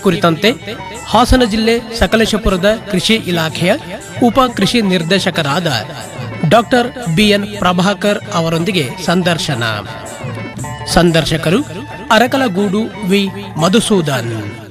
ಕುರಿತಂತೆ ಹಾಸನ ಜಿಲ್ಲೆ ಸಕಲೇಶಪುರದ ಕೃಷಿ ಇಲಾಖೆಯ ಉಪ ಕೃಷಿ ನಿರ್ದೇಶಕರಾದ ಡಾಕ್ಟರ್ ಬಿಎನ್ ಪ್ರಭಾಕರ್ ಅವರೊಂದಿಗೆ ಸಂದರ್ಶನ ಸಂದರ್ಶಕರು ಅರಕಲಗೂಡು ವಿ ಮಧುಸೂದನ್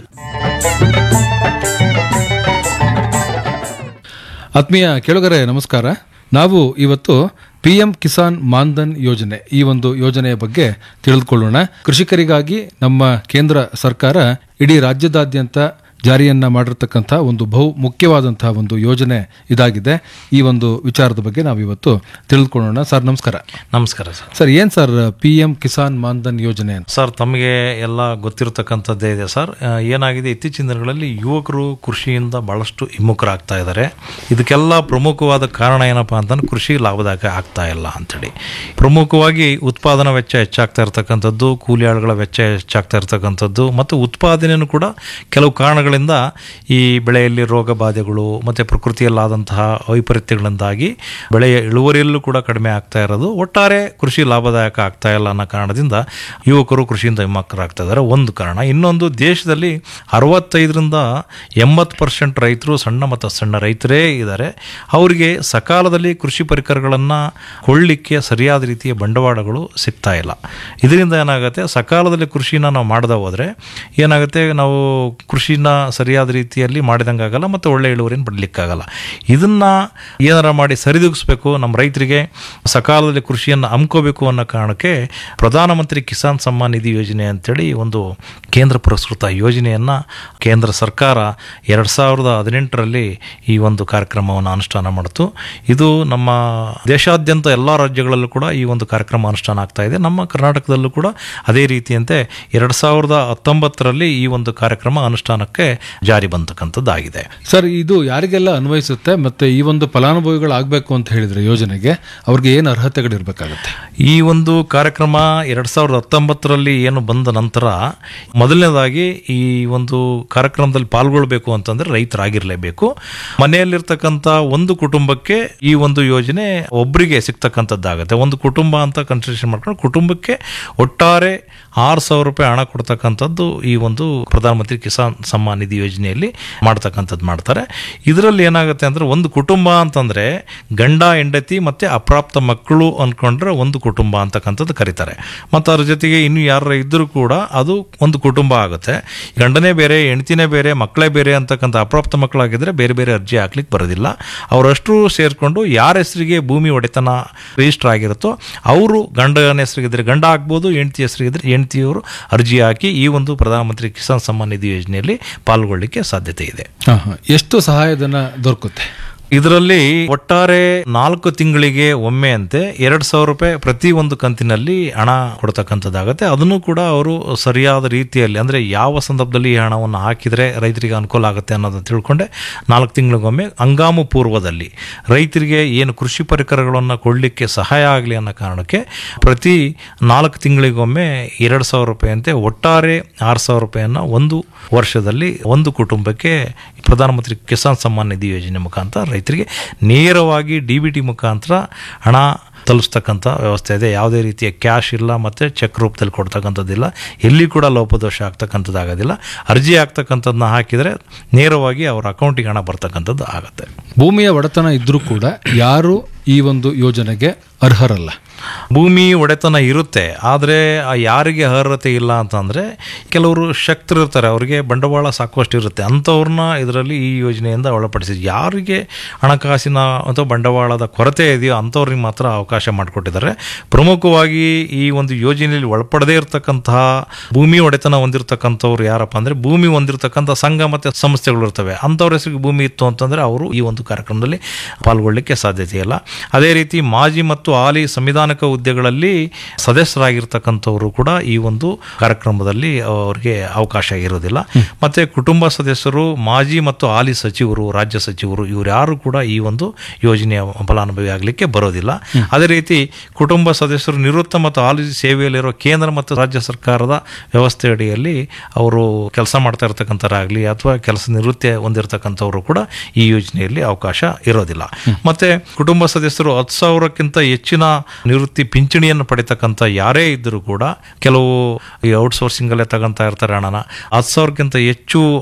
ಆತ್ಮೀಯ ಕೇಳುಗರೆ ನಮಸ್ಕಾರ ನಾವು ಇವತ್ತು ಪಿ ಎಂ ಕಿಸಾನ್ ಮಾನ್ಧನ್ ಯೋಜನೆ ಈ ಒಂದು ಯೋಜನೆಯ ಬಗ್ಗೆ ತಿಳಿದುಕೊಳ್ಳೋಣ ಕೃಷಿಕರಿಗಾಗಿ ನಮ್ಮ ಕೇಂದ್ರ ಸರ್ಕಾರ ಇಡೀ ರಾಜ್ಯದಾದ್ಯಂತ ಜಾರಿಯನ್ನ ಮಾಡಿರ್ತಕ್ಕಂಥ ಒಂದು ಬಹು ಮುಖ್ಯವಾದಂತಹ ಒಂದು ಯೋಜನೆ ಇದಾಗಿದೆ ಈ ಒಂದು ವಿಚಾರದ ಬಗ್ಗೆ ನಾವು ಇವತ್ತು ತಿಳಿದುಕೊಳ್ಳೋಣ ಸರ್ ನಮಸ್ಕಾರ ನಮಸ್ಕಾರ ಸರ್ ಸರ್ ಏನ್ sir P M Kisan Maandhan ಯೋಜನೆ ಅಂತ ಸರ್ ತಮಗೆ ಎಲ್ಲ ಗೊತ್ತಿರತಕ್ಕಂಥದ್ದೇ ಇದೆ ಸರ್ ಆ, ಏನಾಗಿದೆ ಇತ್ತೀಚಿನ ದಿನಗಳಲ್ಲಿ ಯುವಕರು ಕೃಷಿಯಿಂದ ಭಾಳಷ್ಟು ವಿಮುಖರಾಗ್ತಾ ಇದ್ದಾರೆ ಇದಕ್ಕೆಲ್ಲ ಪ್ರಮುಖವಾದ ಕಾರಣ ಏನಪ್ಪ ಅಂತಂದ್ರೆ ಕೃಷಿ ಲಾಭದಾಯಕ ಆಗ್ತಾ ಇಲ್ಲ ಅಂತೇಳಿ ಪ್ರಮುಖವಾಗಿ ಉತ್ಪಾದನಾ ವೆಚ್ಚ ಹೆಚ್ಚಾಗ್ತಾ ಇರತಕ್ಕಂಥದ್ದು ಕೂಲಿ ಆಳುಗಳ ವೆಚ್ಚ ಹೆಚ್ಚಾಗ್ತಾ ಇರತಕ್ಕಂಥದ್ದು ಮತ್ತು ಉತ್ಪಾದನೆಯೂ ಕೂಡ ಕೆಲವು ಕಾರಣಗಳಿಂದ ಈ ಬೆಳೆಯಲ್ಲಿ ರೋಗ ಬಾಧೆಗಳು ಮತ್ತು ಪ್ರಕೃತಿಯಲ್ಲಾದಂತಹ ವೈಪರೀತ್ಯಗಳಿಂದಾಗಿ ಬೆಳೆಯ ಇಳುವರಿಯಲ್ಲೂ ಕೂಡ ಕಡಿಮೆ ಆಗ್ತಾ ಇರೋದು ಒಟ್ಟಾರೆ ಕೃಷಿ ಲಾಭದಾಯಕ ಆಗ್ತಾ ಇಲ್ಲ ಅನ್ನೋ ಕಾರಣದಿಂದ ಯುವಕರು ಕೃಷಿಯಿಂದ ವಿಮುಖರಾಗ್ತಾ ಇದ್ದಾರೆ ಒಂದು ಕಾರಣ ಇನ್ನೊಂದು ದೇಶದಲ್ಲಿ ಅರವತ್ತೈದರಿಂದ ಎಂಬತ್ತು ಪರ್ಸೆಂಟ್ ರೈತರು ಸಣ್ಣ ಮತ್ತು ಸಣ್ಣ ರೈತರೇ ಇದ್ದಾರೆ ಅವರಿಗೆ ಸಕಾಲದಲ್ಲಿ ಕೃಷಿ ಪರಿಕರಗಳನ್ನು ಕೊಳ್ಳಿಕ್ಕೆ ಸರಿಯಾದ ರೀತಿಯ ಬಂಡವಾಳಗಳು ಸಿಗ್ತಾ ಇಲ್ಲ ಇದರಿಂದ ಏನಾಗುತ್ತೆ ಸಕಾಲದಲ್ಲಿ ಕೃಷಿನ ನಾವು ಮಾಡದ ಹೋದರೆ ಏನಾಗುತ್ತೆ ನಾವು ಕೃಷಿನ ಸರಿಯಾದ ರೀತಿಯಲ್ಲಿ ಮಾಡಿದಂಗೆ ಆಗಲ್ಲ ಮತ್ತು ಒಳ್ಳೆ ಇಳುವರಿನ ಪಡಲಿಕ್ಕಾಗಲ್ಲ ಇದನ್ನು ಏನಾರ ಮಾಡಿ ಸರಿದೂಗಿಸ್ಬೇಕು ನಮ್ಮ ರೈತರಿಗೆ ಸಕಾಲದಲ್ಲಿ ಕೃಷಿಯನ್ನು ಹಮ್ಕೋಬೇಕು ಅನ್ನೋ ಕಾರಣಕ್ಕೆ ಪ್ರಧಾನಮಂತ್ರಿ ಕಿಸಾನ್ ಸಮ್ಮಾನ್ ನಿಧಿ ಯೋಜನೆ ಅಂತೇಳಿ ಒಂದು ಕೇಂದ್ರ ಪುರಸ್ಕೃತ ಯೋಜನೆಯನ್ನು ಕೇಂದ್ರ ಸರ್ಕಾರ ಎರಡು ಸಾವಿರದ ಹದಿನೆಂಟರಲ್ಲಿ ಈ ಒಂದು ಕಾರ್ಯಕ್ರಮವನ್ನು ಅನುಷ್ಠಾನ ಮಾಡಿತು ಇದು ನಮ್ಮ ದೇಶಾದ್ಯಂತ ಎಲ್ಲ ರಾಜ್ಯಗಳಲ್ಲೂ ಕೂಡ ಈ ಒಂದು ಕಾರ್ಯಕ್ರಮ ಅನುಷ್ಠಾನ ಆಗ್ತಾ ಇದೆ ನಮ್ಮ ಕರ್ನಾಟಕದಲ್ಲೂ ಕೂಡ ಅದೇ ರೀತಿಯಂತೆ ಎರಡು ಸಾವಿರದ ಹತ್ತೊಂಬತ್ತರಲ್ಲಿ ಈ ಒಂದು ಕಾರ್ಯಕ್ರಮ ಅನುಷ್ಠಾನಕ್ಕೆ ಜಾರಿ ಬಂತಕ್ಕಂಥದ್ದಾಗಿದೆ ಸರ್ ಇದು ಯಾರಿಗೆಲ್ಲ ಅನ್ವಯಿಸುತ್ತೆ ಮತ್ತೆ ಈ ಒಂದು ಫಲಾನುಭವಿಗಳಾಗಬೇಕು ಅಂತ ಹೇಳಿದ್ರೆ ಯೋಜನೆಗೆ ಅವ್ರಿಗೆ ಏನು ಅರ್ಹತೆಗಳಿರ್ಬೇಕಾಗತ್ತೆ ಈ ಒಂದು ಕಾರ್ಯಕ್ರಮ ಎರಡು ಸಾವಿರದ ಹತ್ತೊಂಬತ್ತರಲ್ಲಿ ಏನು ಬಂದ ನಂತರ ಮೊದಲನೇದಾಗಿ ಈ ಒಂದು ಕಾರ್ಯಕ್ರಮದಲ್ಲಿ ಪಾಲ್ಗೊಳ್ಬೇಕು ಅಂತಂದ್ರೆ ರೈತರಾಗಿರಲೇಬೇಕು ಮನೆಯಲ್ಲಿರ್ತಕ್ಕಂಥ ಒಂದು ಕುಟುಂಬಕ್ಕೆ ಈ ಒಂದು ಯೋಜನೆ ಒಬ್ಬರಿಗೆ ಸಿಗ್ತಕ್ಕಂಥದ್ದಾಗುತ್ತೆ ಒಂದು ಕುಟುಂಬ ಅಂತ ಕನ್ಸಿಡರೇಷನ್ ಮಾಡ್ಕೊಂಡು ಕುಟುಂಬಕ್ಕೆ ಒಟ್ಟಾರೆ ಆರು ಸಾವಿರ ರೂಪಾಯಿ ಹಣ ಕೊಡ್ತಕ್ಕಂಥದ್ದು ಈ ಒಂದು ಪ್ರಧಾನಮಂತ್ರಿ ಕಿಸಾನ್ ಸಮ್ಮಾನ್ ನಿಧಿ ಯೋಜನೆಯಲ್ಲಿ ಮಾಡ್ತಕ್ಕಂಥದ್ದು ಮಾಡ್ತಾರೆ ಇದರಲ್ಲಿ ಏನಾಗುತ್ತೆ ಅಂದರೆ ಒಂದು ಕುಟುಂಬ ಅಂತಂದರೆ ಗಂಡ ಹೆಂಡತಿ ಮತ್ತು ಅಪ್ರಾಪ್ತ ಮಕ್ಕಳು ಅಂದ್ಕೊಂಡ್ರೆ ಒಂದು ಕುಟುಂಬ ಅಂತಕ್ಕಂಥದ್ದು ಕರೀತಾರೆ ಮತ್ತು ಅದ್ರ ಜೊತೆಗೆ ಇನ್ನು ಯಾರು ಇದ್ದರೂ ಕೂಡ ಅದು ಒಂದು ಕುಟುಂಬ ಆಗುತ್ತೆ ಗಂಡನೇ ಬೇರೆ ಹೆಂಡತಿನೇ ಬೇರೆ ಮಕ್ಕಳೇ ಬೇರೆ ಅಂತಕ್ಕಂಥ ಅಪ್ರಾಪ್ತ ಮಕ್ಕಳಾಗಿದ್ದರೆ ಬೇರೆ ಬೇರೆ ಅರ್ಜಿ ಹಾಕ್ಲಿಕ್ಕೆ ಬರೋದಿಲ್ಲ ಅವರಷ್ಟು ಸೇರಿಕೊಂಡು ಯಾರ ಹೆಸರಿಗೆ ಭೂಮಿ ಒಡೆತನ ರಿಜಿಸ್ಟರ್ ಆಗಿರುತ್ತೋ ಅವರು ಗಂಡನ ಹೆಸರಿಗಿದ್ರೆ ಗಂಡ ಆಗ್ಬೋದು ಹೆಂಡತಿ ಹೆಸರಿಗಿದ್ರೆ ಹೆಂಡತಿಯವರು ಅರ್ಜಿ ಹಾಕಿ ಈ ಒಂದು ಪ್ರಧಾನಮಂತ್ರಿ ಕಿಸಾನ್ ಸಮ್ಮಾನ್ ನಿಧಿ ಯೋಜನೆಯಲ್ಲಿ ಪಾಲ್ಗೊಳ್ಳಿಕ್ಕೆ ಸಾಧ್ಯತೆ ಇದೆ ಹಾ, ಹಾ. ಎಷ್ಟು ಸಹಾಯಧನ ದೊರಕುತ್ತೆ ಇದರಲ್ಲಿ ಒಟ್ಟಾರೆ ನಾಲ್ಕು ತಿಂಗಳಿಗೆ ಒಮ್ಮೆ ಅಂತೆ ಎರಡು ಸಾವಿರ ರೂಪಾಯಿ ಪ್ರತಿ ಒಂದು ಕಂತಿನಲ್ಲಿ ಹಣ ಕೊಡ್ತಕ್ಕಂಥದ್ದಾಗುತ್ತೆ ಅದನ್ನು ಕೂಡ ಅವರು ಸರಿಯಾದ ರೀತಿಯಲ್ಲಿ ಅಂದರೆ ಯಾವ ಸಂದರ್ಭದಲ್ಲಿ ಈ ಹಣವನ್ನು ಹಾಕಿದರೆ ರೈತರಿಗೆ ಅನುಕೂಲ ಆಗುತ್ತೆ ಅನ್ನೋದನ್ನು ತಿಳ್ಕೊಂಡೆ ನಾಲ್ಕು ತಿಂಗಳಿಗೊಮ್ಮೆ ಹಂಗಾಮು ಪೂರ್ವದಲ್ಲಿ ರೈತರಿಗೆ ಏನು ಕೃಷಿ ಪರಿಕರಗಳನ್ನು ಕೊಡಲಿಕ್ಕೆ ಸಹಾಯ ಆಗಲಿ ಅನ್ನೋ ಕಾರಣಕ್ಕೆ ಪ್ರತಿ ನಾಲ್ಕು ತಿಂಗಳಿಗೊಮ್ಮೆ ಎರಡು ಸಾವಿರ ರೂಪಾಯಿ ಅಂತೆ ಒಟ್ಟಾರೆ ಆರು ಸಾವಿರ ರೂಪಾಯಿಯನ್ನು ಒಂದು ವರ್ಷದಲ್ಲಿ ಒಂದು ಕುಟುಂಬಕ್ಕೆ ಪ್ರಧಾನಮಂತ್ರಿ ಕಿಸಾನ್ ಸಮ್ಮಾನ್ ನಿಧಿ ಯೋಜನೆ ಮುಖಾಂತರ ರೈತರಿಗೆ ನೇರವಾಗಿ ಡಿ ಬಿ ಟಿ ಮುಖಾಂತರ ಹಣ ತಲುಪಿಸ್ತಕ್ಕಂಥ ವ್ಯವಸ್ಥೆ ಇದೆ ಯಾವುದೇ ರೀತಿಯ ಕ್ಯಾಶ್ ಇಲ್ಲ ಮತ್ತು ಚೆಕ್ ರೂಪದಲ್ಲಿ ಕೊಡ್ತಕ್ಕಂಥದ್ದಿಲ್ಲ ಎಲ್ಲಿ ಕೂಡ ಲೋಪದೋಷ ಆಗ್ತಕ್ಕಂಥದ್ದು ಆಗೋದಿಲ್ಲ ಅರ್ಜಿ ಆಗ್ತಕ್ಕಂಥದ್ದನ್ನ ಹಾಕಿದರೆ ನೇರವಾಗಿ ಅವರ ಅಕೌಂಟಿಗೆ ಹಣ ಬರ್ತಕ್ಕಂಥದ್ದು ಆಗುತ್ತೆ ಭೂಮಿಯ ಒಡೆತನ ಇದ್ರೂ ಕೂಡ ಯಾರು ಈ ಒಂದು ಯೋಜನೆಗೆ ಅರ್ಹರಲ್ಲ ಭೂಮಿ ಒಡೆತನ ಇರುತ್ತೆ ಆದರೆ ಯಾರಿಗೆ ಅರ್ಹತೆ ಇಲ್ಲ ಅಂತಂದರೆ ಕೆಲವರು ಶಕ್ತರು ಇರ್ತಾರೆ ಅವರಿಗೆ ಬಂಡವಾಳ ಸಾಕಷ್ಟು ಇರುತ್ತೆ ಅಂಥವ್ರನ್ನ ಇದರಲ್ಲಿ ಈ ಯೋಜನೆಯಿಂದ ಒಳಪಡಿಸಿ ಯಾರಿಗೆ ಹಣಕಾಸಿನ ಅಥವಾ ಬಂಡವಾಳದ ಕೊರತೆ ಇದೆಯೋ ಅಂಥವ್ರಿಗೆ ಮಾತ್ರ ಅವಕಾಶ ಮಾಡಿಕೊಟ್ಟಿದ್ದಾರೆ ಪ್ರಮುಖವಾಗಿ ಈ ಒಂದು ಯೋಜನೆಯಲ್ಲಿ ಒಳಪಡದೇ ಇರತಕ್ಕಂತಹ ಭೂಮಿ ಒಡೆತನ ಹೊಂದಿರತಕ್ಕಂಥವ್ರು ಯಾರಪ್ಪ ಅಂದರೆ ಭೂಮಿ ಹೊಂದಿರತಕ್ಕಂಥ ಸಂಘ ಮತ್ತು ಸಂಸ್ಥೆಗಳು ಇರ್ತವೆ ಅಂಥವ್ರ ಹೆಸರಿಗೆ ಭೂಮಿ ಇತ್ತು ಅಂತಂದರೆ ಅವರು ಈ ಒಂದು ಕಾರ್ಯಕ್ರಮದಲ್ಲಿ ಪಾಲ್ಗೊಳ್ಳಲಿಕ್ಕೆ ಸಾಧ್ಯತೆ ಇಲ್ಲ ಅದೇ ರೀತಿ ಮಾಜಿ ಮತ್ತು ಹಾಲಿ ಸಂವಿಧಾನಿಕ ಹುದ್ದೆಗಳಲ್ಲಿ ಸದಸ್ಯರಾಗಿರ್ತಕ್ಕಂಥವರು ಕೂಡ ಈ ಒಂದು ಕಾರ್ಯಕ್ರಮದಲ್ಲಿ ಅವರಿಗೆ ಅವಕಾಶ ಇರೋದಿಲ್ಲ ಮತ್ತೆ ಕುಟುಂಬ ಸದಸ್ಯರು ಮಾಜಿ ಮತ್ತು ಹಾಲಿ ಸಚಿವರು ರಾಜ್ಯ ಸಚಿವರು ಇವರು ಯಾರು ಕೂಡ ಈ ಒಂದು ಯೋಜನೆಯ ಫಲಾನುಭವಿ ಆಗಲಿಕ್ಕೆ ಬರೋದಿಲ್ಲ ಅದೇ ರೀತಿ ಕುಟುಂಬ ಸದಸ್ಯರು ನಿವೃತ್ತ ಮತ್ತು ಹಾಲಿ ಸೇವೆಯಲ್ಲಿರೋ ಕೇಂದ್ರ ಮತ್ತು ರಾಜ್ಯ ಸರ್ಕಾರದ ವ್ಯವಸ್ಥೆ ಅಡಿಯಲ್ಲಿ ಅವರು ಕೆಲಸ ಮಾಡ್ತಾ ಇರ್ತಕ್ಕಂಥರಾಗಲಿ ಅಥವಾ ಕೆಲಸ ನಿವೃತ್ತಿ ಹೊಂದಿರತಕ್ಕಂಥವರು ಕೂಡ ಈ ಯೋಜನೆಯಲ್ಲಿ ಅವಕಾಶ ಇರೋದಿಲ್ಲ ಮತ್ತೆ ಕುಟುಂಬ ಸದಸ್ಯರು ಹತ್ತು ಸಾವಿರಕ್ಕಿಂತ ಹೆಚ್ಚಿನ ನಿವೃತ್ತಿ ಪಿಂಚಣಿಯನ್ನು ಪಡಿತಕ್ಕಂಥ ಯಾರೇ ಇದ್ದರೂ ಕೂಡ ಕೆಲವು ಈ ಔಟ್ಸೋರ್ಸಿಂಗಲ್ಲೇ ತಗೊಂತಾ ಇರ್ತಾರೆ ಹಣನ ಹತ್ತು ಸಾವಿರಕ್ಕಿಂತ ಹೆಚ್ಚು